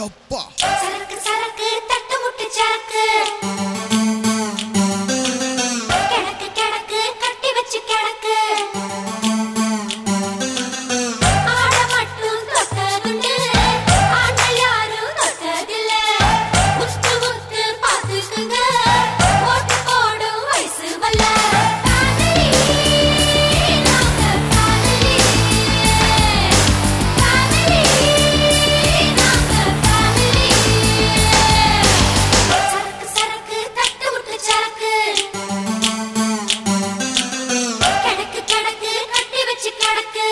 எப்பா சரக்கு சரக்கு தட்டு முட்டு சரக்கு கிடக்கு கிடக்கு கட்டி வச்சு கிடக்கு ஆட மட்டும் தொட்டதுண்டு ஆண்கள் யாரும் தொட்டதில்ல உத்து உத்து பாத்துக்குங்க ஓட்டு போடும் வயசு வல்ல காதலி, நாங்க காதலி. காதலி, நாங்க காதலி. சரக்கு சரக்கு தட்டு விட்டு சரக்கு கிடக்கு கிடக்கு கட்டி வச்சு கிடக்கு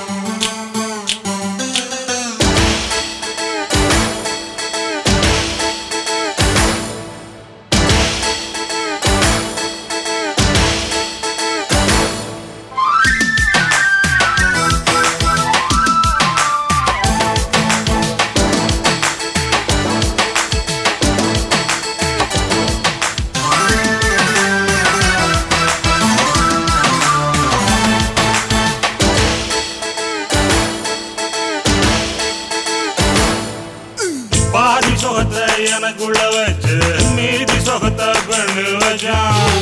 பாதி சொகத்தை எனக்குள்ள வச்சு மீதி சொகத்தை பெண்ணு வச்சான்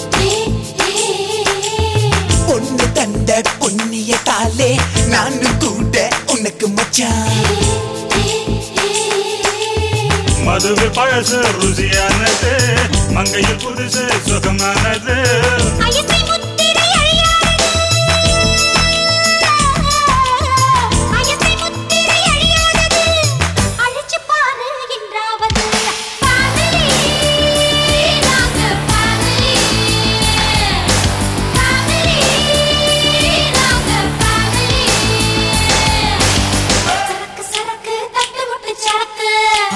பொண்ணு தந்த பொன்னிய தாலே நானும் கூட உனக்கு மச்சான் மதுவு பழசு ருசியானது மங்கையில் புதுசு சுகமானது அயற்றை முத்திரை அழியாதது. அயற்றை முத்திரை அழியாதது. அழிச்சு பாரு என்றாவது. காதலி, நாங்க காதலி. காதலி, நாங்க காதலி. சரக்கு சரக்கு தட்டு முட்டு சரக்கு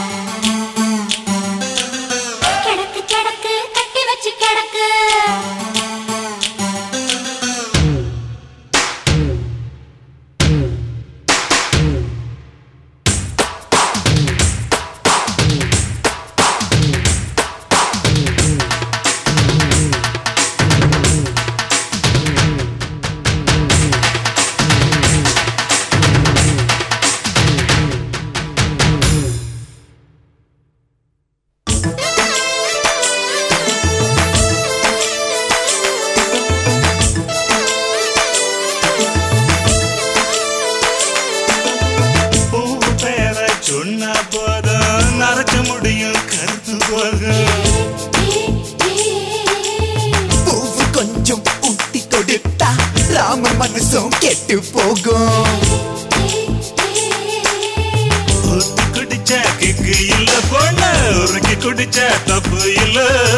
கிடக்கு கிடக்கு கட்டி வச்சு கிடக்கு பூ பேர சொன்ன போதும் நரைச்ச முடியும் கருத்து போகும் பூவு கொஞ்சம் ஊட்டி கொடுத்தா ராம மனசும் கெட்டு போகும் ஊத்தி குடிச்ச கிக்கு இல்ல பொண்ணு உருக்கி குடிச்ச தப்பு இல்ல